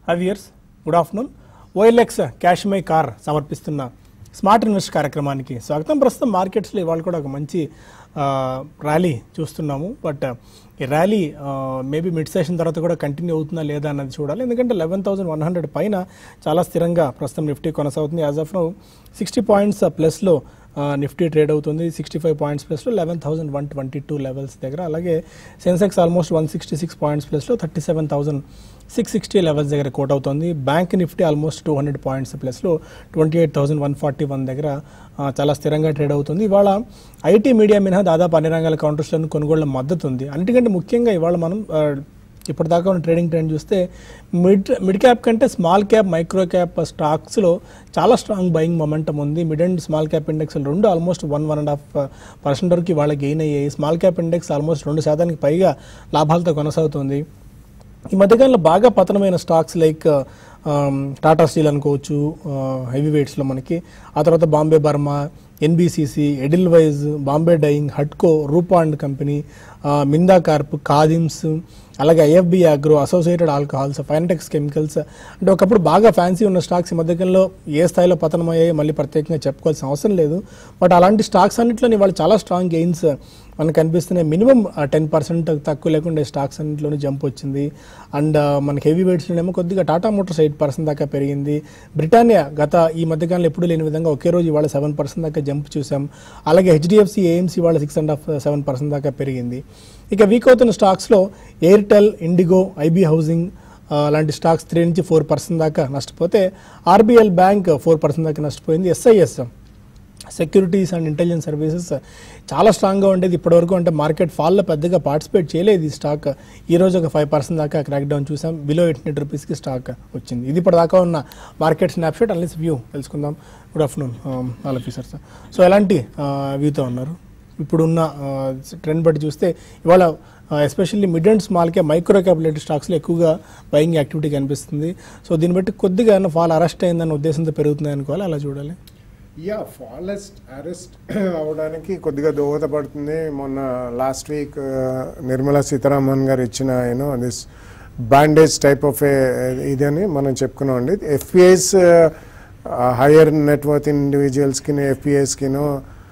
అవియర్స్ good afternoon OLX cash my car సమర్పిస్తున్న smart invest కార్యక్రమానికి స్వాగతం ప్రస్తుతం మార్కెట్స్లో ఇవాళ కూడా ఒక మంచి ఆ, ర్యాలీ చూస్తున్నాము బట్ ఈ ర్యాలీ మేబీ మిడ్ సెషన్ తర్వాత కూడా కంటిన్యూ అవుతుందా లేదా అన్నది చూడాలి ఎందుకంటే లెవెన్ థౌసండ్ వన్ హండ్రెడ్ పైన చాలా స్థిరంగా ప్రస్తుతం నిఫ్టీ కొనసాగుతుంది as of now sixty points ప్లస్లో నిఫ్టీ ట్రేడ్ అవుతుంది సిక్స్టీ ఫైవ్ పాయింట్స్ ప్లస్లో eleven thousand one twenty two levels దగ్గర అలాగే Sensex almost one sixty six points ప్లస్లో thirty seven thousand six sixty levels దగ్గర కోట్ అవుతుంది bank Nifty almost two hundred points ప్లస్లో twenty eight thousand one forty one దగ్గర ఆ, చాలా స్థిరంగా ట్రేడ్ అవుతుంది ఇవాళ ఐటీ మీడియా మినహా దాదాపు అన్ని రంగాల కౌంటర్స్లను కొనుగోళ్ల మద్దతు ఉంది అన్నిటికంటే ముఖ్యంగా ఇవాళ మనం ఆ, ఇప్పటిదాకా ఉన్న ట్రేడింగ్ ట్రెండ్ చూస్తే మిడ్ మిడ్ క్యాప్ కంటే స్మాల్ క్యాప్ మైక్రో క్యాప్ స్టాక్స్లో చాలా స్ట్రాంగ్ బయింగ్ మొమెంటం ఉంది mid and small cap index రెండు almost one one and half percent వరకు ఇవాళ గెయిన్ అయ్యాయి స్మాల్ క్యాప్ ఇండెక్స్ ఆల్మోస్ట్ రెండు శాతానికి పైగా లాభాలతో కొనసాగుతుంది ఈ మధ్యకాలంలో బాగా పతనమైన స్టాక్స్ లైక్ టాటా స్టీల్ అనుకోవచ్చు హెవీ వెయిట్స్లో మనకి ఆ తర్వాత Bombay Burmah NBCC Edelweiss Bombay dyeing హట్కో రూపాండ్ కంపెనీ మిందా కార్ప్ కాదిమ్స్ అలాగే IFB agro associated alcohols Finotex chemicals అంటే ఒకప్పుడు బాగా ఫ్యాన్సీ ఉన్న స్టాక్స్ ఈ మధ్యకాలంలో ఏ స్థాయిలో పతనమయ్యాయి మళ్ళీ ప్రత్యేకంగా చెప్పుకోవాల్సిన అవసరం లేదు బట్ అలాంటి స్టాక్స్ అన్నింటిలోని వాళ్ళు చాలా స్ట్రాంగ్ గెయిన్స్ మనకు కనిపిస్తున్నాయి మినిమం టెన్ పర్సెంట్ తక్కువ లేకుండా స్టాక్స్ అన్నింటిలోనే జంప్ వచ్చింది అండ్ మనకి హెవీ వెయిట్స్లోనేమో కొద్దిగా టాటా మోటార్స్ ఎయిట్ పర్సెంట్ దాకా పెరిగింది బ్రిటానియా గత ఈ మధ్యకాలంలో ఎప్పుడు లేని విధంగా ఒకే రోజు ఇవాళ సెవెన్ పర్సెంట్ దాకా జంప్ చూసాం అలాగే హెచ్డిఎఫ్సి ఏఎంసీ ఇవాళ six and half seven percent దాకా పెరిగింది ఇక వీక్ అవుతున్న స్టాక్స్లో ఎయిర్టెల్ ఇండిగో ఐబీ హౌసింగ్ ఆ, లాంటి స్టాక్స్ త్రీ నుంచి ఫోర్ పర్సెంట్ దాకా నష్టపోతే ఆర్బీఎల్ బ్యాంక్ ఫోర్ పర్సెంట్ దాకా నష్టపోయింది SIS securities and intelligence services చాలా స్ట్రాంగ్గా ఉండేది ఇప్పటివరకు అంటే మార్కెట్ ఫాల్లో పెద్దగా పార్టిసిపేట్ చేయలేదు ఈ స్టాక్ ఈ రోజు ఒక ఫైవ్ పర్సెంట్ దాకా క్రాక్ డౌన్ చూసాం బిలో ఎయిట్ హండ్రెడ్ రూపీస్కి స్టాక్ వచ్చింది ఇది ఇప్పటిదాకా ఉన్న మార్కెట్ స్నాప్షాట్ అన్లీస్ వ్యూ తెలుసుకుందాం good afternoon all officers so ఎలాంటి వ్యూతో ఉన్నారు ఇప్పుడున్న ట్రెండ్ బట్టి చూస్తే ఇవాళ ఎస్పెషల్లీ మిడ్ అండ్ స్మాల్కే మైక్రో క్యాపిటల్ స్టాక్స్లో ఎక్కువగా బయింగ్ యాక్టివిటీ కనిపిస్తుంది సో దీన్ని బట్టి కొద్దిగా ఏమైనా ఫాల్ అరెస్ట్ అయిందన్న ఉద్దేశంతో పెరుగుతుంది అనుకోవాలి అలా చూడాలి యా ఫాలెస్ట్ అరెస్ట్ అవడానికి కొద్దిగా దోహదపడుతుంది మొన్న లాస్ట్ వీక్ నిర్మలా సీతారామన్ గారు ఇచ్చిన you know this bandage type of a ఇదని మనం చెప్పుకున్నాం అండి ఎఫ్పిఐస్ హయ్యర్ నెట్వర్త్ ఇండివిజువల్స్కి ఎఫ్పిఐస్కిను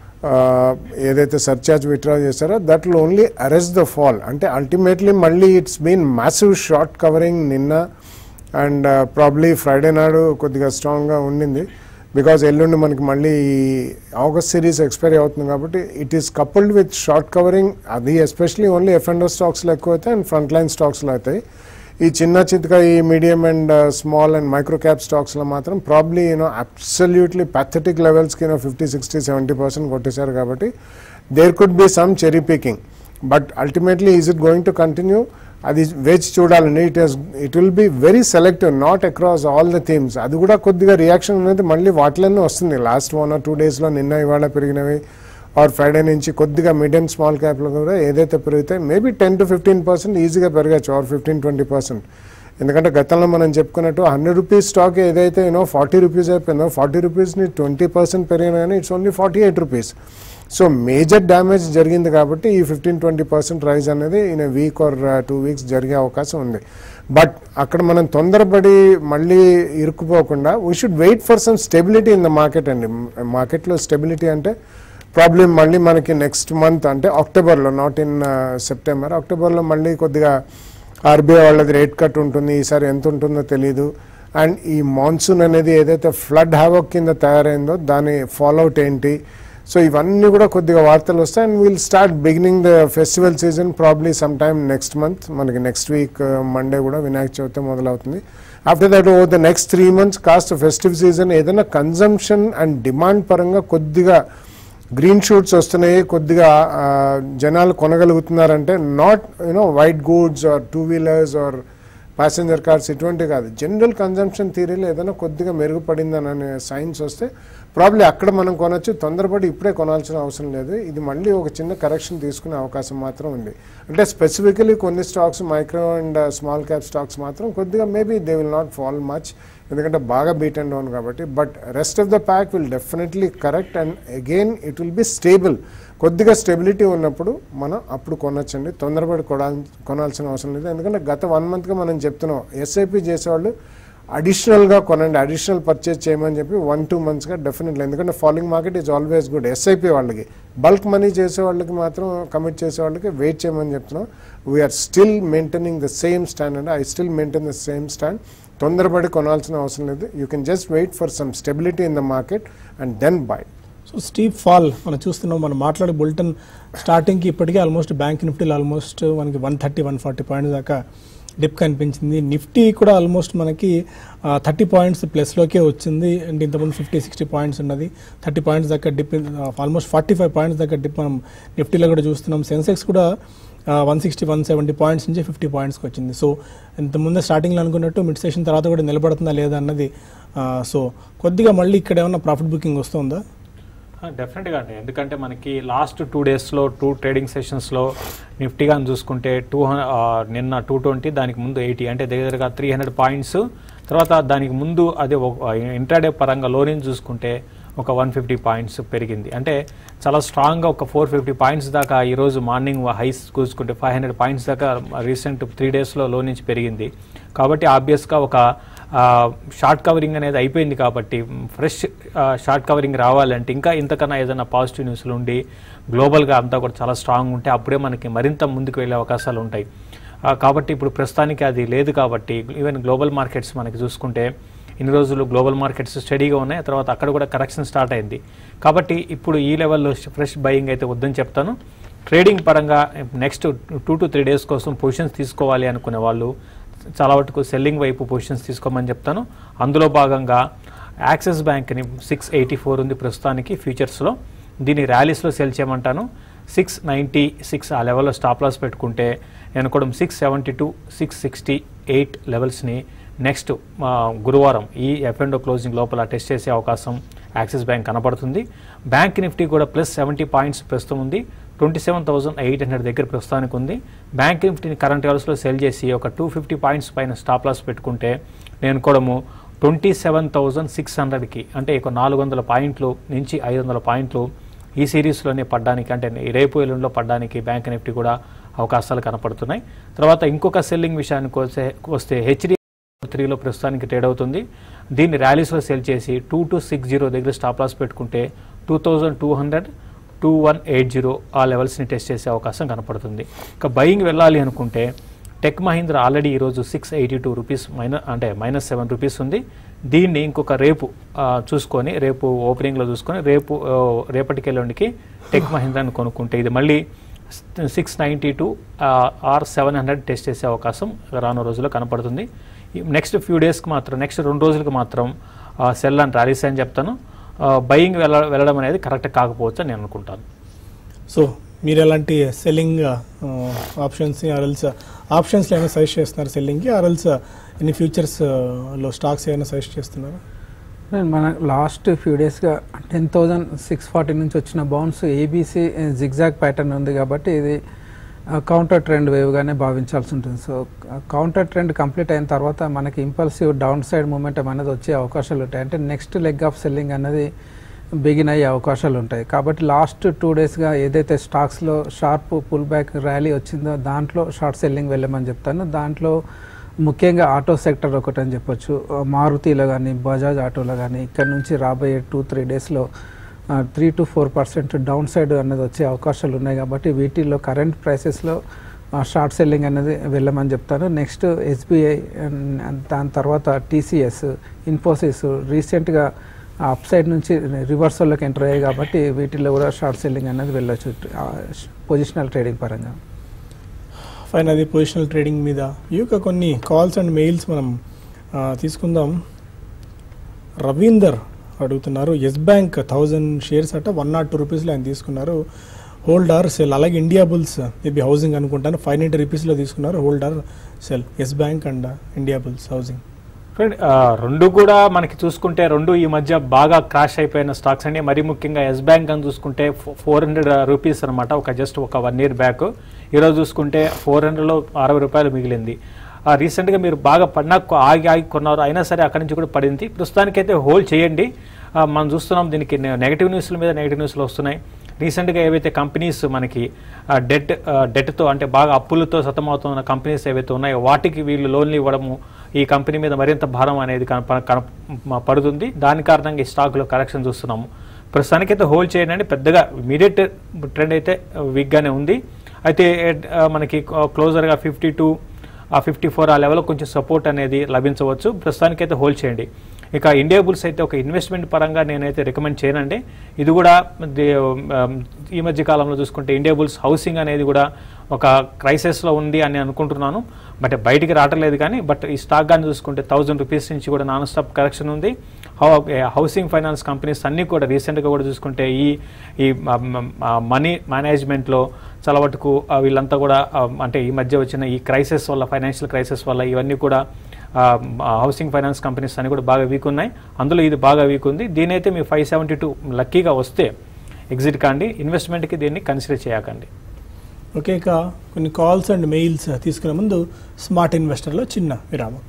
ఏదైతే సర్చార్జ్ విత్డ్రా చేస్తారో that will only arrest the fall అంటే అల్టిమేట్లీ మళ్ళీ it's been massive short covering నిన్న అండ్ ప్రాబ్లీ ఫ్రైడే నాడు కొద్దిగా స్ట్రాంగ్గా ఉండింది బికాజ్ ఎల్లుండి మనకి మళ్ళీ ఈ ఆగస్ట్ సిరీస్ ఎక్స్పైరీ అవుతుంది కాబట్టి it is coupled with short covering అది ఎస్పెషలీ ఓన్లీ ఎఫ్ అండ్ స్టాక్స్లో ఎక్కువ అవుతాయి అండ్ ఫ్రంట్ లైన్ స్టాక్స్లో అవుతాయి ఈ చిన్న చితక ఈ medium and small and micro cap స్టాక్స్లో మాత్రం ప్రాబ్లీ యూనో అబ్సల్యూట్లీ ప్యాథెటిక్ లెవెల్స్కి you know fifty sixty seventy percent కొట్టేశారు కాబట్టి there could be some cherry picking but ultimately is it going to continue అది వేచి చూడాలండి it is it will be very selective not across all the themes అది కూడా కొద్దిగా reaction అనేది మళ్ళీ వాటిలోనే వస్తుంది లాస్ట్ వన్ ఆర్ టూ డేస్లో నిన్న ఇవాళ పెరిగినవి ఆర్ ఫ్రైడే నుంచి కొద్దిగా మిడ్ అండ్ స్మాల్ క్యాప్లో కూడా ఏదైతే పెరుగుతాయి maybe ten to fifteen percent ఈజీగా పెరగచ్చు ఆర్ ఫిఫ్టీన్ ట్వంటీ పర్సెంట్ ఎందుకంటే గతంలో మనం చెప్పుకున్నట్టు హండ్రెడ్ రూపీస్ స్టాక్ ఏదైతే యూనో ఫార్టీ రూపీస్ అయిపోయిందో ఫార్టీ రూపీస్ని ట్వంటీ పర్సెంట్ పెరిగినా కానీ it's only forty eight rupees so major damage జరిగింది కాబట్టి ఈ ఫిఫ్టీన్ ట్వంటీ పర్సెంట్ రైజ్ అనేది in week or two weeks జరిగే అవకాశం ఉంది బట్ అక్కడ మనం తొందరపడి మళ్ళీ ఇరుక్కుపోకుండా we should wait for some stability in the market అండి మార్కెట్లో స్టెబిలిటీ అంటే ప్రాబ్లం మళ్ళీ మనకి నెక్స్ట్ మంత్ అంటే అక్టోబర్లో నాట్ ఇన్ సెప్టెంబర్ అక్టోబర్లో మళ్ళీ కొద్దిగా ఆర్బీఐ వాళ్ళది రేట్ కట్ ఉంటుంది ఈసారి ఎంత ఉంటుందో తెలియదు అండ్ ఈ మాన్సూన్ అనేది ఏదైతే ఫ్లడ్ హ్యావక్ కింద తయారైందో దాని ఫాలోఅవుట్ ఏంటి సో ఇవన్నీ కూడా కొద్దిగా వార్తలు వస్తాయి and will start beginning the festival season probably some time next month మనకి నెక్స్ట్ వీక్ మండే కూడా వినాయక చవితి మొదలవుతుంది after that uh the next three months కాస్త ఫెస్టివ్ సీజన్ ఏదైనా కన్జంప్షన్ అండ్ డిమాండ్ పరంగా కొద్దిగా గ్రీన్ షూట్స్ వస్తున్నాయి కొద్దిగా ఆ, జనాలు కొనగలుగుతున్నారంటే not you know white goods or two wheelers or passenger cars ఇటువంటి కాదు జనరల్ కన్జంప్షన్ థీరీలో ఏదైనా కొద్దిగా మెరుగుపడిందని అనే సైన్స్ వస్తే ప్రాబ్లీ అక్కడ మనం కొనొచ్చు తొందరపడి ఇప్పుడే కొనాల్సిన అవసరం లేదు ఇది మళ్ళీ ఒక చిన్న కరెక్షన్ తీసుకునే అవకాశం మాత్రం ఉంది అంటే స్పెసిఫికలీ కొన్ని stocks micro and small cap stocks మాత్రం కొద్దిగా maybe they will not fall much ఎందుకంటే బాగా బీట్ అండ్ డౌన్ కాబట్టి but rest of the pack will definitely correct and again it will be stable కొద్దిగా స్టెబిలిటీ ఉన్నప్పుడు మనం అప్పుడు కొనొచ్చండి తొందరపడి కొనాల్ కొనాల్సిన అవసరం లేదు ఎందుకంటే గత వన్ మంత్గా మనం చెప్తున్నాం ఎస్ఐపి చేసేవాళ్ళు అడిషనల్గా కొనండి అడిషనల్ పర్చేస్ చేయమని చెప్పి వన్ టూ మంత్స్గా డెఫినెట్లీ ఎందుకంటే following market is always good SIP వాళ్ళకి బల్క్ మనీ చేసే వాళ్ళకి మాత్రం కమిట్ చేసే వాళ్ళకి వెయిట్ చేయమని చెప్తున్నాం we are still maintaining the same stand and I still maintain the same stand తొందరపడి కొనాల్సిన అవసరం లేదు you can just wait for some stability in the market and then buy so steep fall మనం చూస్తున్నాం మనం మాట్లాడే బులెటిన్ స్టార్టింగ్కి ఇప్పటికే ఆల్మోస్ట్ బ్యాంక్ నిఫ్టీలో ఆల్మోస్ట్ మనకి one thirty one forty points దాకా డిప్ కనిపించింది నిఫ్టీ కూడా ఆల్మోస్ట్ మనకి థర్టీ పాయింట్స్ ప్లస్లోకే వచ్చింది అండ్ ఇంతకుముందు ఫిఫ్టీ సిక్స్టీ పాయింట్స్ ఉన్నది థర్టీ పాయింట్స్ దాకా dip almost forty five points దాకా డిప్ మనం నిఫ్టీలో కూడా చూస్తున్నాం సెన్సెక్స్ కూడా one sixty one seventy points నుంచి ఫిఫ్టీ పాయింట్స్కి వచ్చింది సో ఇంతకుముందు స్టార్టింగ్లో అనుకున్నట్టు మిడ్ సెషన్ తర్వాత కూడా నిలబడుతుందా లేదా అన్నది సో కొద్దిగా మళ్ళీ ఇక్కడ ఏమన్నా ప్రాఫిట్ బుకింగ్ వస్తుందా డెఫినెట్గా అండి ఎందుకంటే మనకి లాస్ట్ టూ డేస్లో టూ ట్రేడింగ్ సెషన్స్లో నిఫ్టీగా చూసుకుంటే టూ నిన్న టూ ట్వంటీ దానికి ముందు ఎయిటీ అంటే దగ్గరగా త్రీ హండ్రెడ్ పాయింట్స్ తర్వాత దానికి ముందు అదే ఇంట్రాడే పరంగా లోనింగ్ చూసుకుంటే ఒక వన్ ఫిఫ్టీ పాయింట్స్ పెరిగింది అంటే చాలా స్ట్రాంగ్గా ఒక ఫోర్ ఫిఫ్టీ పాయింట్స్ దాకా ఈరోజు మార్నింగ్ హైస్ చూసుకుంటే ఫైవ్ హండ్రెడ్ పాయింట్స్ దాకా రీసెంట్ త్రీ డేస్లో లో నుంచి పెరిగింది కాబట్టి ఆబ్వియస్గా ఒక షార్ట్ కవరింగ్ అనేది అయిపోయింది కాబట్టి ఫ్రెష్ షార్ట్ కవరింగ్ రావాలంటే ఇంకా ఇంతకన్నా ఏదైనా పాజిటివ్ న్యూస్లు ఉండి గ్లోబల్గా అంతా కూడా చాలా స్ట్రాంగ్ ఉంటే అప్పుడే మనకి మరింత ముందుకు వెళ్ళే అవకాశాలు ఉంటాయి ఆ, కాబట్టి ఇప్పుడు ప్రస్తుతానికి అది లేదు కాబట్టి ఈవెన్ గ్లోబల్ మార్కెట్స్ మనకి చూసుకుంటే ఇన్ని రోజులు గ్లోబల్ మార్కెట్స్ స్టడీగా ఉన్నాయి ఆ తర్వాత అక్కడ కూడా కరెక్షన్ స్టార్ట్ అయింది కాబట్టి ఇప్పుడు ఈ లెవెల్లో ఫ్రెష్ బయింగ్ అయితే వద్దని చెప్తాను ట్రేడింగ్ పరంగా next two to three days కోసం పొజిషన్స్ తీసుకోవాలి అనుకునే వాళ్ళు చాలా వరకు సెల్లింగ్ వైపు పొజిషన్స్ తీసుకోమని చెప్తాను అందులో భాగంగా యాక్సిస్ బ్యాంక్ని సిక్స్ ఎయిటీ ఫోర్ ఉంది ప్రస్తుతానికి ఫ్యూచర్స్లో దీన్ని ర్యాలీస్లో సెల్ చేయమంటాను సిక్స్ నైంటీ సిక్స్ ఆ లెవెల్లో స్టాప్ లాస్ పెట్టుకుంటే నేను కూడా six seventy two six sixty eight లెవెల్స్ని నెక్స్ట్ గురువారం ఈ ఎఫ్ అండ్ క్లోజింగ్ లోపల టెస్ట్ చేసే అవకాశం యాక్సిస్ బ్యాంక్ కనపడుతుంది బ్యాంక్ నిఫ్టీ కూడా ప్లస్ సెవెంటీ పాయింట్స్ ప్రస్తుతం ఉంది twenty seven thousand eight hundred దగ్గర ప్రస్తుతానికి ఉంది బ్యాంక్ నిఫ్టీని కరెంట్ లెవెల్స్లో సెల్ చేసి ఒక టూ ఫిఫ్టీ పాయింట్స్ పైన స్టాప్ లాస్ పెట్టుకుంటే నేను కూడా ట్వంటీ సెవెన్ థౌజండ్ సిక్స్ హండ్రెడ్కి అంటే ఒక నాలుగు వందల పాయింట్లు నుంచి ఐదు వందల పాయింట్లు ఈ సిరీస్లోనే పడ్డానికి అంటే రేపు ఎల్లుండిలో పడ్డానికి బ్యాంక్ నిఫ్టీ కూడా అవకాశాలు కనపడుతున్నాయి తర్వాత ఇంకొక సెల్లింగ్ విషయానికి వస్తే వస్తే హెచ్డి త్రీలో ప్రస్తుతానికి ట్రేడ్ అవుతుంది దీన్ని ర్యాలీస్లో సెల్ చేసి టూ టు సిక్స్ జీరో దగ్గర స్టాప్ లాస్ పెట్టుకుంటే two thousand two hundred two one eight zero ఆ లెవెల్స్ని టెస్ట్ చేసే అవకాశం కనపడుతుంది ఇక బయింగ్ వెళ్ళాలి అనుకుంటే టెక్ మహీంద్రా ఆల్రెడీ ఈరోజు six eighty two rupees minus అంటే మైనస్ సెవెన్ రూపీస్ ఉంది దీన్ని ఇంకొక రేపు ఆ, చూసుకొని రేపు ఓపెనింగ్లో చూసుకొని రేపు ఆ, రేపటికి ఎల్లుండికి టెక్ మహీంద్రాని కొనుక్కుంటే ఇది మళ్ళీ six ninety two or seven hundred test చేసే అవకాశం రాను రోజుల్లో కనపడుతుంది నెక్స్ట్ ఫ్యూ డేస్కి మాత్రం నెక్స్ట్ రెండు రోజులకి మాత్రం సెల్ అండ్ ర్యాలీస్ అని చెప్తాను బయింగ్ వెళ్ళ వెళ్ళడం అనేది కరెక్ట్ కాకపోవచ్చు అని నేను అనుకుంటాను సో మీరు ఎలాంటి సెల్లింగ్ ఆప్షన్స్ ఆర్ఎల్స్ ఆప్షన్స్లో ఏమైనా సజెస్ట్ చేస్తున్నారు సెల్లింగ్కి ఆర్ఎల్స్ ఎన్ని ఫ్యూచర్స్ లో స్టాక్స్ ఏమైనా సజెస్ట్ చేస్తున్నారు మన లాస్ట్ ఫ్యూ డేస్గా టెన్ థౌజండ్ సిక్స్ ఫార్టీ నుంచి వచ్చిన బౌన్స్ ఏబీసీ జిగ్జాగ్ ప్యాటర్న్ ఉంది కాబట్టి ఇది కౌంటర్ ట్రెండ్ వేవ్గానే భావించాల్సి ఉంటుంది సో కౌంటర్ ట్రెండ్ కంప్లీట్ అయిన తర్వాత మనకి ఇంపల్సివ్ డౌన్ సైడ్ మూమెంటం అనేది వచ్చే అవకాశాలు ఉంటాయి అంటే నెక్స్ట్ లెగ్ ఆఫ్ సెల్లింగ్ అనేది బిగిన్ అయ్యే అవకాశాలు ఉంటాయి కాబట్టి లాస్ట్ టూ డేస్గా ఏదైతే స్టాక్స్లో షార్ప్ పుల్ బ్యాక్ ర్యాలీ వచ్చిందో దాంట్లో షార్ట్ సెల్లింగ్ వెళ్ళమని చెప్తాను దాంట్లో ముఖ్యంగా ఆటో సెక్టర్ ఒకటి అని చెప్పొచ్చు మారుతిలో కానీ బజాజ్ ఆటోలో కానీ ఇక్కడ నుంచి రాబోయే టూ త్రీ డేస్లో three to four percent down side అనేది వచ్చే అవకాశాలు ఉన్నాయి కాబట్టి వీటిల్లో కరెంట్ ప్రైసెస్లో షార్ట్ సెల్లింగ్ అనేది వెళ్ళమని చెప్తాను నెక్స్ట్ ఎస్బీఐ దాని తర్వాత టీసీఎస్ ఇన్ఫోసిస్ రీసెంట్గా అప్ సైడ్ నుంచి రివర్సల్లోకి ఎంటర్ అయ్యాయి కాబట్టి వీటిల్లో కూడా షార్ట్ సెల్లింగ్ అనేది వెళ్ళొచ్చు పొజిషనల్ ట్రేడింగ్ పరంగా ఫైన్ అది పొజిషనల్ ట్రేడింగ్ మీద ఈ యొక్క కొన్ని కాల్స్ అండ్ మెయిల్స్ మనం ఆ, తీసుకుందాం రవీందర్ అడుగుతున్నారు ఎస్ బ్యాంక్ థౌజండ్ షేర్స్ అట వన్ నాట్ టూ రూపీస్లో ఆయన తీసుకున్నారు హోల్డర్ సెల్ అలాగే ఇండియా బుల్స్ మేబీ హౌసింగ్ అనుకుంటాను ఫైవ్ నైంటీ రూపీస్లో తీసుకున్నారు hold or sell Yes bank and Indiabulls housing ఫ్రెండ్ ఆ, రెండు కూడా మనకి చూసుకుంటే రెండు ఈ మధ్య బాగా క్రాష్ అయిపోయిన స్టాక్స్ అండి మరీ ముఖ్యంగా ఎస్ బ్యాంక్ అని చూసుకుంటే ఫోర్ హండ్రెడ్ రూపీస్ అనమాట ఒక జస్ట్ ఒక వన్ ఇయర్ బ్యాక్ ఈరోజు చూసుకుంటే ఫోర్ హండ్రెడ్లో అరవై రూపాయలు మిగిలింది ఆ, రీసెంట్గా మీరు బాగా పడినా కొ- ఆగి ఆగి కొన్నారు అయినా సరే అక్కడి నుంచి కూడా పడింది ప్రస్తుతానికైతే హోల్డ్ చేయండి ఆ, మనం చూస్తున్నాం దీనికి నె- నెగటివ్ న్యూస్ల మీద నెగటివ్ న్యూస్లు వస్తున్నాయి రీసెంట్గా ఏవైతే కంపెనీస్ మనకి ఆ, డెట్ ఆ, డెట్తో అంటే బాగా అప్పులతో సతమవుతున్న కంపెనీస్ ఏవైతే ఉన్నాయో వాటికి వీళ్ళు లోన్లు ఇవ్వడము ఈ కంపెనీ మీద మరింత భారం అనేది కనప కనప మ- పడుతుంది దాని కారణంగా ఈ స్టాక్లో కరెక్షన్ చూస్తున్నాము ప్రస్తుతానికైతే హోల్డ్ చేయండి పెద్దగా ఇమీడియట్ ట్రెండ్ అయితే వీక్గానే ఉంది అయితే ఆ, మనకి క్లోజర్గా ఫిఫ్టీ టూ ఆ ఫిఫ్టీ ఫోర్ ఆ లెవెల్లో కొంచెం సపోర్ట్ అనేది లభించవచ్చు ప్రస్తుతానికైతే హోల్డ్ చేయండి ఇక ఇండియా బుల్స్ అయితే ఒక ఇన్వెస్ట్మెంట్ పరంగా నేనైతే రికమెండ్ చేయనండి ఇది కూడా ది- ఆమ్, ఈ మధ్య కాలంలో చూసుకుంటే ఇండియా బుల్స్ హౌసింగ్ అనేది కూడా ఒక క్రైసిస్లో ఉంది అని అనుకుంటున్నాను బట్ బయటికి రావట్లేదు కానీ బట్ ఈ స్టాక్ కానీ చూసుకుంటే థౌజండ్ రూపీస్ నుంచి కూడా నాన్ స్టాప్ కరెక్షన్ ఉంది హౌ- ఏ, హౌసింగ్ ఫైనాన్స్ కంపెనీస్ అన్నీ కూడా రీసెంట్గా కూడా చూసుకుంటే ఈ ఈ మనీ మేనేజ్మెంట్లో చాలా మటుకు ఆ, వీళ్ళంతా కూడా ఆ, అంటే ఈ మధ్య వచ్చిన ఈ క్రైసిస్ వల్ల ఫైనాన్షియల్ క్రైసిస్ వల్ల ఇవన్నీ కూడా ఆ, ఆ, హౌసింగ్ ఫైనాన్స్ కంపెనీస్ అన్ని కూడా బాగా వీక్ ఉన్నాయి అందులో ఇది బాగా వీక్ ఉంది దీని అయితే మీ ఫైవ్ సెవెంటీ టూ లక్కీగా వస్తే ఎగ్జిట్ కాండి ఇన్వెస్ట్మెంట్కి దీన్ని కన్సిడర్ చేయకండి ఓకే ఇక కొన్ని కాల్స్ అండ్ మెయిల్స్ తీసుకునే ముందు స్మార్ట్ ఇన్వెస్టర్లో చిన్న విరామం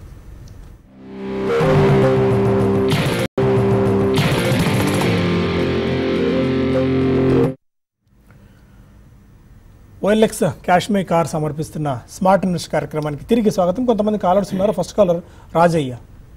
ఓఎల్ఎక్స్ క్యాష్మే కార్ సమర్పిస్తున్న స్మార్ట్ ఇన్వెస్ట్ కార్యక్రమానికి తిరిగి స్వాగతం కొంతమంది కాలర్స్ ఉన్నారు ఫస్ట్ కాలర్ రాజయ్య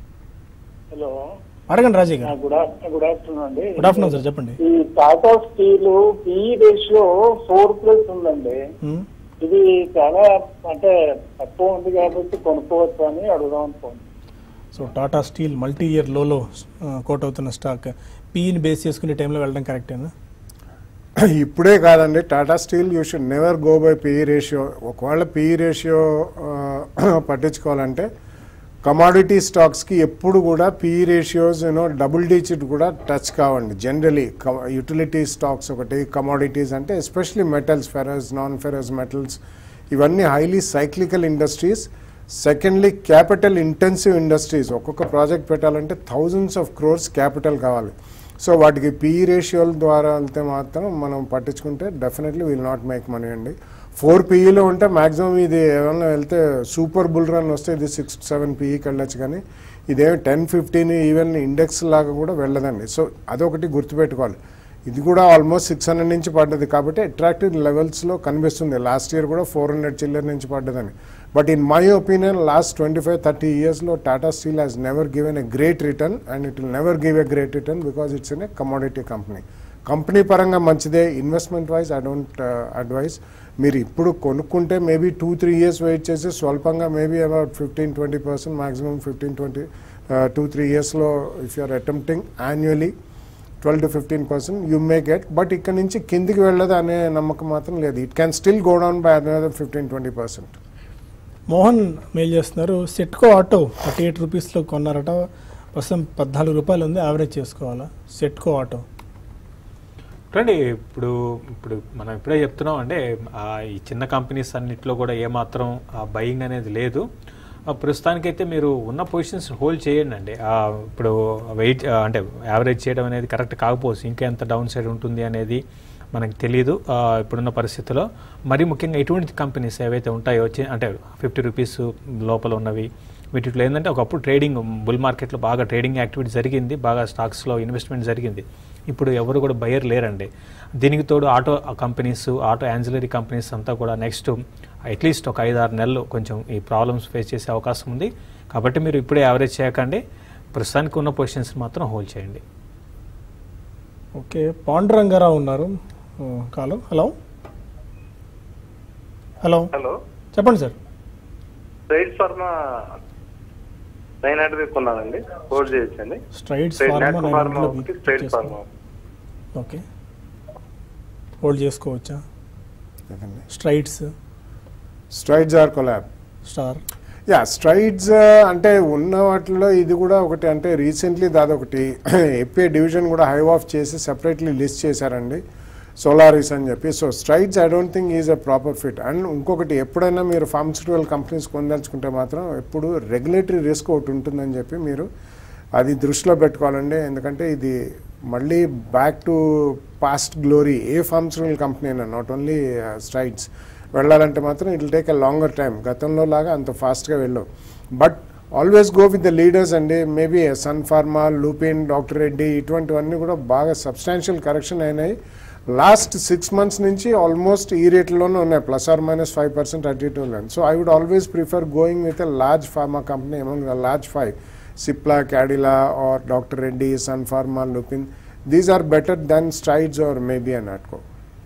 హలో అడగండి Rajaiah garu good afternoon good afternoon అండి గుడ్ ఆఫ్టర్నూన్ సార్ చెప్పండి ఈ Tata steel PE ratio four plus ఉందండి మ్మ్. ఇది చాలా అంటే తక్కువ ఉంది కాబట్టి కొనుక్కోవచ్చు అని అడుగుదాం అనుకోండి so Tata steel multi year లోలో కోట్ అవుతున్న స్టాక్ పీని బేస్ చేసుకునే టైంలో వెళ్ళడం కరెక్టేనా ఇప్పుడే కాదండి Tata steel you should never go by PE ratio ఒకవేళ పిఈ రేషియో పట్టించుకోవాలంటే కమాడిటీ స్టాక్స్కి ఎప్పుడు కూడా PE ratios you know double digit కూడా టచ్ కావండి జనరలీ యూటిలిటీ స్టాక్స్ ఒకటి కమాడిటీస్ అంటే especially metals ferrous non ferrous metals ఇవన్నీ highly cyclical industries secondly capital intensive industries ఒక్కొక్క ప్రాజెక్ట్ పెట్టాలంటే థౌజండ్స్ ఆఫ్ క్రోర్స్ క్యాపిటల్ కావాలి సో వాటికి పిఈ రేషియోల ద్వారా వెళ్తే మాత్రం మనం పట్టించుకుంటే definitely will not make money అండి ఫోర్ పీఈలో ఉంటే మాక్సిమం ఇది ఏమన్నా వెళ్తే సూపర్ బుల్ రన్ వస్తే ఇది సిక్స్ సెవెన్ పీఈకి వెళ్ళొచ్చు కానీ ఇదేమి టెన్ ఫిఫ్టీన్ ఈవెన్ ఇండెక్స్ లాగా కూడా వెళ్ళదండి సో అదొకటి గుర్తుపెట్టుకోవాలి ఇది కూడా ఆల్మోస్ట్ సిక్స్ హండ్రెడ్ నుంచి పడ్డది కాబట్టి అట్రాక్టివ్ లెవెల్స్లో కనిపిస్తుంది లాస్ట్ ఇయర్ కూడా ఫోర్ హండ్రెడ్ చిల్లర నుంచి పడ్డదని but in my opinion last twenty five thirty ఇయర్స్లో Tata steel has never given a great return and it will never give a great return because it's in a commodity company company పరంగా మంచిదే investment wise I don't advise మీరు ఇప్పుడు కొనుక్కుంటే maybe two three years wait చేసి స్వల్పంగా maybe about fifteen twenty percent maximum fifteen twenty two three ఇయర్స్లో if you are attempting annually twelve to fifteen percent you may get but ఇక్కడ నుంచి కిందికి వెళ్ళదు అనే నమ్మకం మాత్రం లేదు it can still go down by another fifteen twenty percent Mohan mail చేస్తున్నారు సెట్కో ఆటో థర్టీ ఎయిట్ రూపీస్లో కొన్నారట ప్రస్తుతం పద్నాలుగు రూపాయలు ఉంది యావరేజ్ చేసుకోవాలా సెట్కో ఆటో చూడండి ఇప్పుడు ఇప్పుడు మనం ఇప్పుడే చెప్తున్నాం అంటే ఆ, ఈ చిన్న కంపెనీస్ అన్నిట్లో కూడా ఏమాత్రం బయింగ్ అనేది లేదు ఆ, ప్రస్తుతానికైతే మీరు ఉన్న పొజిషన్స్ హోల్డ్ చేయండి అండి ఆ, ఇప్పుడు వెయిట్ ఆ, అంటే యావరేజ్ చేయడం అనేది కరెక్ట్ కాకపోవచ్చు ఇంకా ఎంత డౌన్ సైడ్ ఉంటుంది అనేది మనకు తెలియదు ఆ, ఇప్పుడున్న పరిస్థితిలో మరి ముఖ్యంగా ఎటువంటి కంపెనీస్ ఏవైతే ఉంటాయో చి- అంటే ఫిఫ్టీ రూపీస్ లోపల ఉన్నవి వీటిలో ఏంటంటే ఒకప్పుడు ట్రేడింగ్ బుల్ మార్కెట్లో బాగా ట్రేడింగ్ యాక్టివిటీ జరిగింది బాగా స్టాక్స్లో ఇన్వెస్ట్మెంట్ జరిగింది ఇప్పుడు ఎవరు కూడా బయర్ లేరండి దీనికి తోడు auto companies auto ancillary companies అంతా కూడా నెక్స్ట్ అట్లీస్ట్ ఒక ఐదు ఆరు నెలలు కొంచెం ఈ ప్రాబ్లమ్స్ ఫేస్ చేసే అవకాశం ఉంది కాబట్టి మీరు ఇప్పుడే యావరేజ్ చేయకండి ప్రస్తుతానికి ఉన్న పొజిషన్స్ మాత్రం హోల్డ్ చేయండి ఓకే పాండురంగారావు ఉన్నారు కాలు హలో హలో హలో చెప్పండి sir Strides pharma nine hundred కొన్నానండి హోల్డ్ చేయొచ్చండి Straits Strides pharma not nine pharma హండ్రెడ్లో ఒకటి ట్రైడ్ ఫార్మా ఓకే హోల్డ్ చేసుకోవచ్చా Straits Strides Arcolab star yeah Strides అంటే ఉన్న వాటిలో ఇది కూడా ఒకటి అంటే రీసెంట్లీ దాదొకటి ఏపీ డివిజన్ కూడా హై ఆఫ్ చేసి సెపరేట్లీ లిస్ట్ చేశారండి సోలారిస్ అని చెప్పి so Strides I don't think is a proper fit and ఇంకొకటి ఎప్పుడైనా మీరు ఫార్మస్యూటికల్ కంపెనీస్ కొనదలుచుకుంటే మాత్రం ఎప్పుడు రెగ్యులేటరీ రిస్క్ ఒకటి ఉంటుందని చెప్పి మీరు అది దృష్టిలో పెట్టుకోవాలండి ఎందుకంటే ఇది మళ్ళీ back to past glory a pharmaceutical company అయినా నాట్ ఓన్లీ స్ట్రైడ్స్ వెళ్ళాలంటే మాత్రం it will take a longer time గతంలో లాగా అంత ఫాస్ట్గా వెళ్ళవు but always go with the leaders అండి maybe Sun pharma Lupin doctor Reddy ఇటువంటివన్నీ కూడా బాగా సబ్స్టాన్షియల్ కరెక్షన్ అయినాయి లాస్ట్ సిక్స్ మంత్స్ నుంచి ఆల్మోస్ట్ ఈ రేట్లోనే ఉన్నాయి plus or minus five percent అటు ఇటు ఉన్నాయి so I would always prefer going with a large pharma company among the large five Cipla Cadila or doctor Reddy Sun pharma Lupin these are better than Strides or maybe అన్ అట్కో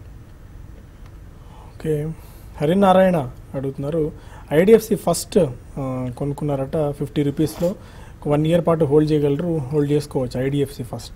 okay Harinarayana అడుగుతున్నారు IDFC first ఆ, కొనుక్కున్నారట fifty రూపీస్లో one year పాటు hold చేయగలరు hold చేసుకోవచ్చు IDFC first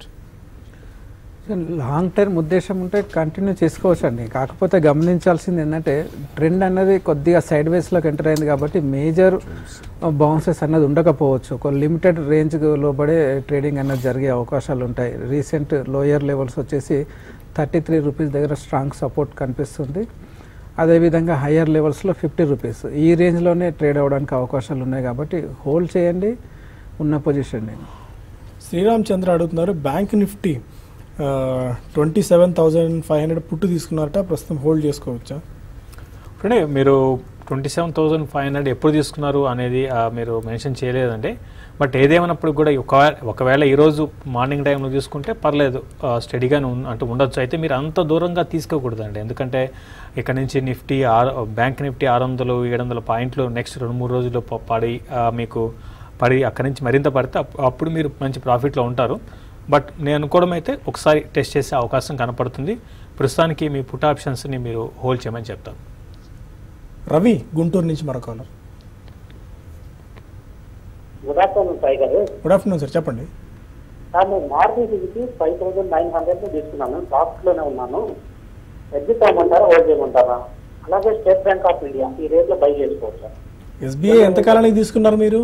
long term ఉద్దేశం ఉంటే కంటిన్యూ చేసుకోవచ్చు అండి కాకపోతే గమనించాల్సింది ఏంటంటే ట్రెండ్ అన్నది కొద్దిగా సైడ్ వేస్లోకి ఎంటర్ అయింది కాబట్టి మేజర్ బౌన్సెస్ అన్నది ఉండకపోవచ్చు ఒక లిమిటెడ్ రేంజ్ లోబడే ట్రేడింగ్ అన్నది జరిగే అవకాశాలు ఉంటాయి రీసెంట్ లోయర్ లెవెల్స్ వచ్చేసి థర్టీ త్రీ రూపీస్ దగ్గర స్ట్రాంగ్ సపోర్ట్ కనిపిస్తుంది అదేవిధంగా హయ్యర్ లెవెల్స్లో ఫిఫ్టీ రూపీస్ ఈ రేంజ్లోనే ట్రేడ్ అవ్వడానికి అవకాశాలు ఉన్నాయి కాబట్టి హోల్డ్ చేయండి ఉన్న పొజిషన్ శ్రీరామ్ చంద్ర అడుగుతున్నారు bank Nifty twenty seven thousand five hundred put తీసుకున్నారట ప్రస్తుతం హోల్డ్ చేసుకోవచ్చా అంటే మీరు twenty seven thousand five hundred ఎప్పుడు తీసుకున్నారు అనేది ఆ, మీరు మెన్షన్ చేయలేదండి బట్ ఏదేమైనప్పుడు కూడా ఒకవేళ ఒకవేళ ఈరోజు మార్నింగ్ టైంలో తీసుకుంటే పర్లేదు ఆ, స్టడీగానే ఉన్- అంటూ ఉండొచ్చు అయితే మీరు అంత దూరంగా తీసుకోకూడదండి ఎందుకంటే ఇక్కడ నుంచి నిఫ్టీ ఆరు బ్యాంక్ నిఫ్టీ ఆరు వందలు ఏడు వందల పాయింట్లు నెక్స్ట్ రెండు మూడు రోజుల్లో ప- పడి ఆ, మీకు పడి అక్కడి నుంచి మరింత పడితే అప్- అప్పుడు మీరు మంచి ప్రాఫిట్లో ఉంటారు బట్ నేను అనుకోవడం అయితే ఒకసారి టెస్ట్ చేసే అవకాశం కనపడుతుంది ప్రస్తుతానికి మీ పుట్ ఆప్షన్స్ని మీరు హోల్డ్ చేయమని చెప్తాను రవి గుంటూరు నుంచి మరో కాలర్ గుడ్ ఆఫ్టర్నూన్ సాయి గారు గుడ్ ఆఫ్టర్నూన్ సార్ చెప్పండి సార్ నేను Maruti Suzuki five thousand nine hundred తీసుకున్నాను టాప్ లోనే ఉన్నాను ఎగ్జిట్ అవ్వమంటారా హోల్డ్ చేయమంటారా అలాగే స్టేట్ బ్యాంక్ ఆఫ్ ఇండియా ఈ రేట్ లో బై చేసుకోవచ్చా ఎస్బీఐ ఎంతకాలానికి తీసుకున్నారు మీరు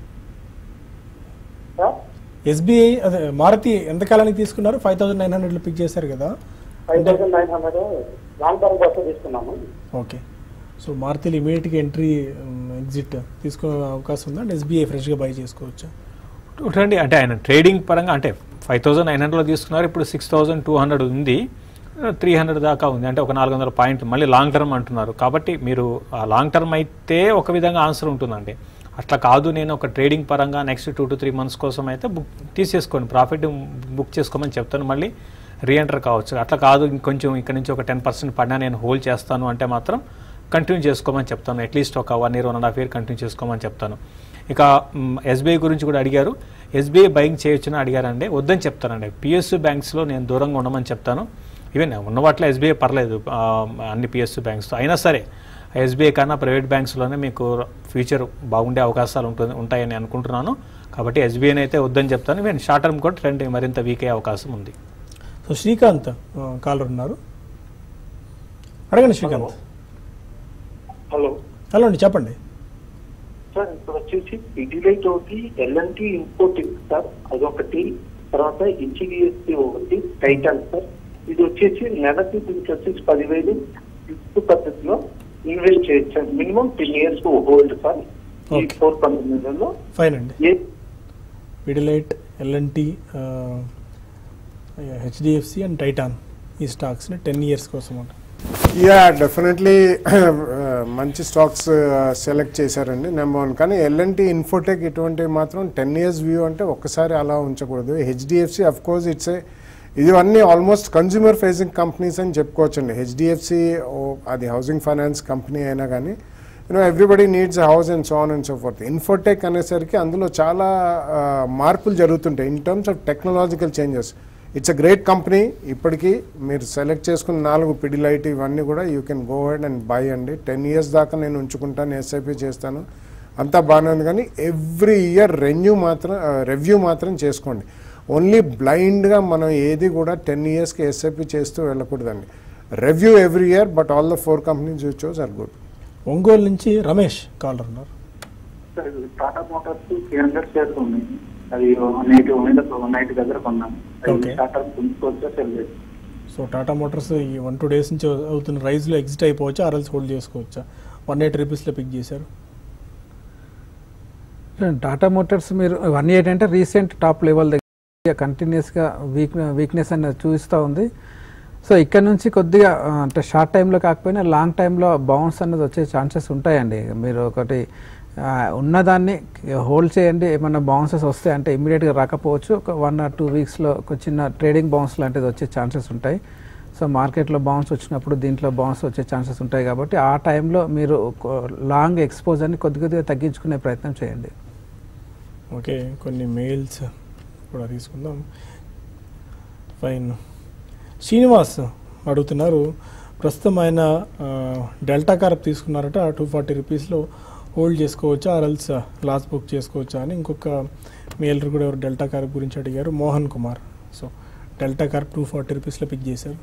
సార్ ఎస్బీఐ అదే మారుతి ఎంతకాలానికి తీసుకున్నారు ఫైవ్ థౌసండ్ నైన్ హండ్రెడ్లో పిక్ చేశారు కదా five thousand nine hundred long term కోసం తీసుకున్నాము ఓకే సో మారుతిలో ఇమీడియట్గా ఎంట్రీ ఎగ్జిట్ తీసుకునే అవకాశం ఉందా అంటే ఎస్బీఐ ఫ్రెష్గా బై చేసుకోవచ్చా చూడండి అంటే ఆయన ట్రేడింగ్ పరంగా అంటే ఫైవ్ థౌసండ్ నైన్ హండ్రెడ్లో తీసుకున్నారు ఇప్పుడు సిక్స్ థౌసండ్ టూ హండ్రెడ్ ఉంది త్రీ హండ్రెడ్ దాకా ఉంది అంటే ఒక నాలుగు వందల పాయింట్లు మళ్ళీ లాంగ్ టర్మ్ అంటున్నారు కాబట్టి మీరు ఆ లాంగ్ టర్మ్ అయితే ఒక విధంగా ఆన్సర్ ఉంటుందండి అట్లా కాదు నేను ఒక ట్రేడింగ్ పరంగా next two to three months కోసం అయితే బుక్ తీసేసుకోండి ప్రాఫిట్ బుక్ చేసుకోమని చెప్తాను మళ్ళీ రీఎంటర్ కావచ్చు అట్లా కాదు ఇంకొంచెం ఇక్కడ నుంచి ఒక టెన్ పర్సెంట్ పడినా నేను హోల్డ్ చేస్తాను అంటే మాత్రం కంటిన్యూ చేసుకోమని చెప్తాను అట్లీస్ట్ ఒక one year one and half year continue చేసుకోమని చెప్తాను ఇక ఎస్బీఐ గురించి కూడా అడిగారు ఎస్బీఐ బయింగ్ చేయొచ్చని అడిగారండి వద్దని చెప్తానండి పిఎస్యు బ్యాంక్స్లో నేను దూరంగా ఉండమని చెప్తాను ఈవెన్ ఉన్న వాటిలో ఎస్బీఐ పర్లేదు ఆ, అన్ని పిఎస్యు బ్యాంక్స్ అయినా సరే ఎస్బీఐ కన్నా ప్రైవేట్ బ్యాంక్స్లోనే మీకు ఫ్యూచర్ బాగుండే అవకాశాలు ఉంటుంది ఉంటాయని అనుకుంటున్నాను కాబట్టి ఎస్బీఐని అయితే వద్దని చెప్తాను ఈవెన్ షార్ట్ టర్మ్ కూడా ట్రెండ్ మరింత వీక్ అయ్యే అవకాశం ఉంది సో శ్రీకాంత్ కాలర్ ఉన్నారు అడగండి శ్రీకాంత్ హలో హలో అండి చెప్పండి సార్ ఇప్పుడు వచ్చేసి పిడిలైట్ ఒకటి ఎల్ఎన్టీ ఇంపోర్టింగ్ సార్ అదొకటి తర్వాత హెచ్డిఎఫ్సి ఒకటి టైటాన్ సార్ ఇది వచ్చేసి నెలకి దీనికి వచ్చేసి పదివేలు ఫిఫ్త్ పద్ధతిలో ఇన్వెస్ట్ చేయొచ్చు sir minimum ten years hold sir ఈ Okay. ఫోర్ పంతొమ్మిదిలో ఫైన్ అండి ఏ Pidilite LNT HDFC and Titan ఈ స్టాక్స్ని టెన్ ఇయర్స్ కోసం అంట యా డెఫినెట్లీ మంచి స్టాక్స్ సెలెక్ట్ చేశారండి నెంబర్ వన్ కానీ ఎల్ఎన్టీ ఇన్ఫోటెక్ ఇటువంటి మాత్రం టెన్ ఇయర్స్ వ్యూ అంటే ఒక్కసారి అలా ఉంచకూడదు HDFC of course it's a ఇవన్నీ ఆల్మోస్ట్ కన్జ్యూమర్ ఫేసింగ్ కంపెనీస్ అని చెప్పుకోవచ్చండి హెచ్డిఎఫ్సి అది హౌసింగ్ ఫైనాన్స్ కంపెనీ అయినా కానీ you know everybody needs house and so on and so forth Infotech అనేసరికి అందులో చాలా ఆ, మార్పులు జరుగుతుంటాయి in terms of technological changes it's a great company ఇప్పటికీ మీరు సెలెక్ట్ చేసుకున్న నాలుగు పిడిలైట్ ఇవన్నీ కూడా you can go head and buy అండి టెన్ ఇయర్స్ దాకా నేను ఉంచుకుంటాను ఎస్ఐపి చేస్తాను అంతా బాగానే ఉంది కానీ ఎవ్రీ ఇయర్ రెన్యూ మాత్రం రివ్యూ మాత్రం చేసుకోండి ఓన్లీ బ్లైండ్గా మనం ఏది కూడా టెన్ ఇయర్స్కి ఎస్ఐపి చేస్తూ వెళ్ళకూడదండి review every year but all the four companies you chose are good Ongole నుంచి రమేష్ కాలర్ ఉన్నారు sir Tata Motors three hundred shares ఉన్నాయి అది నైట్ మీద నైట్ దగ్గర కొన్నాను Okay. టాటా కొనుక్కోవచ్చా సెల్ సో టాటా మోటార్స్ ఈ వన్ టూ డేస్ నుంచి అవుతున్న రైజ్లో ఎగ్జిట్ అయిపోవచ్చా ఆర్ఎల్స్ హోల్డ్ చేసుకోవచ్చా వన్ ఎయిట్ రూపీస్లో పిక్ చేశారు టాటా మోటార్స్ మీరు వన్ ఎయిట్ అంటే రీసెంట్ టాప్ లెవెల్ దగ్గర కంటిన్యూస్గా వీక్ వీక్నెస్ అనేది చూపిస్తూ ఉంది సో ఇక్కడ నుంచి కొద్దిగా ఆ, అంటే షార్ట్ టైంలో కాకపోయినా లాంగ్ టైంలో బౌన్స్ అనేది వచ్చే ఛాన్సెస్ ఉంటాయండి మీరు ఒకటి ఆ, ఉన్నదాన్ని హోల్డ్ చేయండి ఏమన్నా బౌన్సెస్ వస్తే అంటే ఇమీడియట్గా రాకపోవచ్చు ఒక వన్ ఆర్ టూ వీక్స్లో ఒక చిన్న ట్రేడింగ్ బౌన్స్ లాంటిది వచ్చే ఛాన్సెస్ ఉంటాయి సో మార్కెట్లో బౌన్స్ వచ్చినప్పుడు దీంట్లో బౌన్స్ వచ్చే ఛాన్సెస్ ఉంటాయి కాబట్టి ఆ టైంలో మీరు లాంగ్ ఎక్స్పోజర్ని కొద్ది కొద్దిగా తగ్గించుకునే ప్రయత్నం చేయండి ఓకే కొన్ని మెయిల్స్ కూడా తీసుకుందాం ఫైన్ శ్రీనివాస్ అడుగుతున్నారు ప్రస్తుతం ఆయన ఆ, డెల్టా కార్ప్ తీసుకున్నారట టూ ఫార్టీ రూపీస్లో హోల్డ్ చేసుకోవచ్చా ఆర్ఎల్స్ లాస్ బుక్ చేసుకోవచ్చా అని ఇంకొక మెయిల్ కూడా ఎవరు డెల్టా కార్ప్ గురించి అడిగారు Mohan Kumar so Delta Corp two forty రూపీస్లో పిక్ చేశారు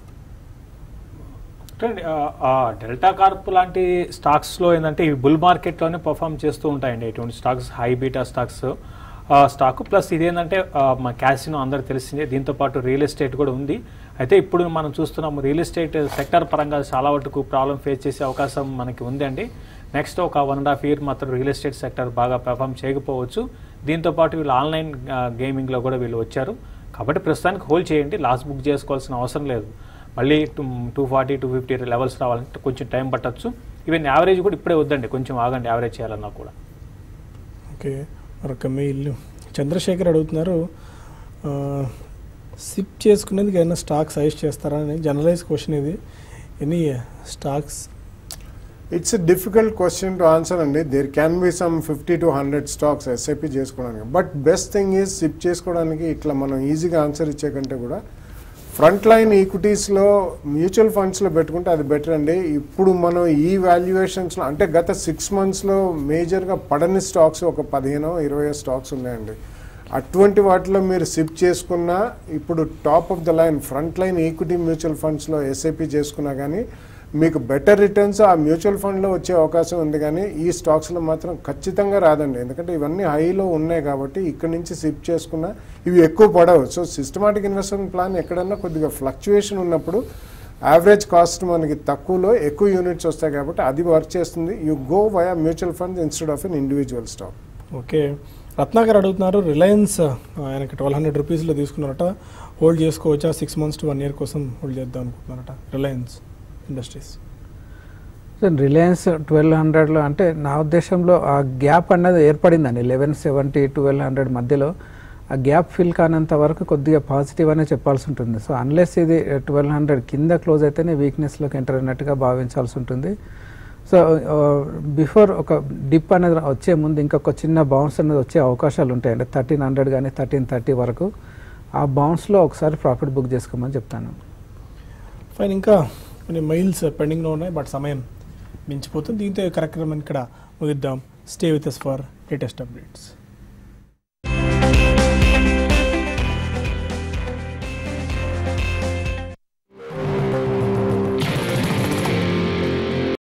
చూడండి, ఆ, ఆ డెల్టా కార్ప్ లాంటి స్టాక్స్లో ఏంటంటే ఈ బుల్ మార్కెట్లోనే పర్ఫామ్ చేస్తూ ఉంటాయండి ఇటువంటి స్టాక్స్ హై బీటా స్టాక్స్ ఆ, స్టాక్ ప్లస్ ఇదేంటంటే ఆ, మా క్యాసినో అందరికి తెలిసిందే దీంతో పాటు రియల్ ఎస్టేట్ కూడా ఉంది అయితే ఇప్పుడు మనం చూస్తున్నాం రియల్ ఎస్టేట్ సెక్టర్ పరంగా చాలా వరకు ప్రాబ్లం ఫేస్ చేసే అవకాశం మనకి ఉందండి నెక్స్ట్ ఒక వన్ అండ్ హాఫ్ ఇయర్ మాత్రం రియల్ ఎస్టేట్ సెక్టర్ బాగా పెర్ఫామ్ చేయకపోవచ్చు దీంతో పాటు వీళ్ళు ఆన్లైన్ గేమింగ్లో కూడా వీళ్ళు వచ్చారు కాబట్టి ప్రస్తుతానికి హోల్డ్ చేయండి లాస్ట్ బుక్ చేసుకోవాల్సిన అవసరం లేదు మళ్ళీ two two forty two fifty levels రావాలంటే కొంచెం టైం పట్టొచ్చు ఈవెన్ యావరేజ్ కూడా ఇప్పుడే వద్దండి కొంచెం ఆగండి యావరేజ్ చేయాలన్నా కూడా ఓకే మరొక మెయిల్ చంద్రశేఖర్ అడుగుతున్నారు ఆ, సిప్ చేసుకునేందుకు ఏమైనా స్టాక్ సజెస్ట్ చేస్తారా అని జనరలైజ్ క్వశ్చన్ ఇది any stocks it's difficult question to answer అండి there can be some fifty to hundred stocks SIP చేసుకోవడానికి but best thing is SIP చేసుకోవడానికి ఇట్లా మనం ఈజీగా ఆన్సర్ ఇచ్చే కంటే కూడా ఫ్రంట్ లైన్ ఈక్విటీస్లో మ్యూచువల్ ఫండ్స్లో పెట్టుకుంటే అది బెటర్ అండి ఇప్పుడు మనం ఈ వాల్యుయేషన్స్లో అంటే గత సిక్స్ మంత్స్లో మేజర్గా పడని స్టాక్స్ ఒక పదిహేనో ఇరవై స్టాక్స్ ఉన్నాయండి అటువంటి వాటిలో మీరు సిప్ చేసుకున్నా ఇప్పుడు top of the line front line equity mutual ఫండ్స్లో ఎస్ఐపి చేసుకున్నా కానీ మీకు బెటర్ రిటర్న్స్ ఆ మ్యూచువల్ ఫండ్లో వచ్చే అవకాశం ఉంది కానీ ఈ స్టాక్స్లో మాత్రం ఖచ్చితంగా రాదండి ఎందుకంటే ఇవన్నీ హైలో ఉన్నాయి కాబట్టి ఇక్కడి నుంచి సిప్ చేసుకున్నా ఇవి ఎక్కువ పడవు సో సిస్టమాటిక్ ఇన్వెస్ట్మెంట్ ప్లాన్ ఎక్కడన్నా కొద్దిగా ఫ్లక్చుయేషన్ ఉన్నప్పుడు యావరేజ్ కాస్ట్ మనకి తక్కువలో ఎక్కువ యూనిట్స్ వస్తాయి కాబట్టి అది వర్క్ చేస్తుంది you go via mutual funds instead of an individual stock okay Ratnakar అడుగుతున్నారు రిలయన్స్ ఆయనకి ట్వెల్వ్ హండ్రెడ్ రూపీస్లో తీసుకున్నారట హోల్డ్ చేసుకోవచ్చా six months to one year కోసం హోల్డ్ చేద్దాం అనుకుంటున్నారట Reliance Industries so Reliance twelve హండ్రెడ్లో అంటే నా ఉద్దేశంలో ఆ గ్యాప్ అన్నది ఏర్పడిందండి లెవెన్ సెవెంటీ ట్వెల్వ్ హండ్రెడ్ మధ్యలో ఆ గ్యాప్ ఫిల్ కానంత వరకు కొద్దిగా పాజిటివ్ అనే చెప్పాల్సి ఉంటుంది సో అన్లెస్ ఇది ట్వెల్వ్ హండ్రెడ్ కింద క్లోజ్ అయితేనే వీక్నెస్లోకి ఎంటర్ అయినట్టుగా భావించాల్సి ఉంటుంది సో బిఫోర్ ఒక డిప్ అనేది వచ్చే ముందు ఇంకొక చిన్న బౌన్స్ అనేది వచ్చే అవకాశాలు ఉంటాయండి థర్టీన్ హండ్రెడ్ కానీ థర్టీన్ థర్టీ వరకు ఆ బౌన్స్లో ఒకసారి ప్రాఫిట్ బుక్ చేసుకోమని చెప్తాను ఫైన్ ఇంకా కొన్ని మెయిల్స్ పెండింగ్లో ఉన్నాయి బట్ సమయం మించిపోతుంది దీంతో ఈ కార్యక్రమం ఇక్కడ ముగిద్దాం stay with us for latest updates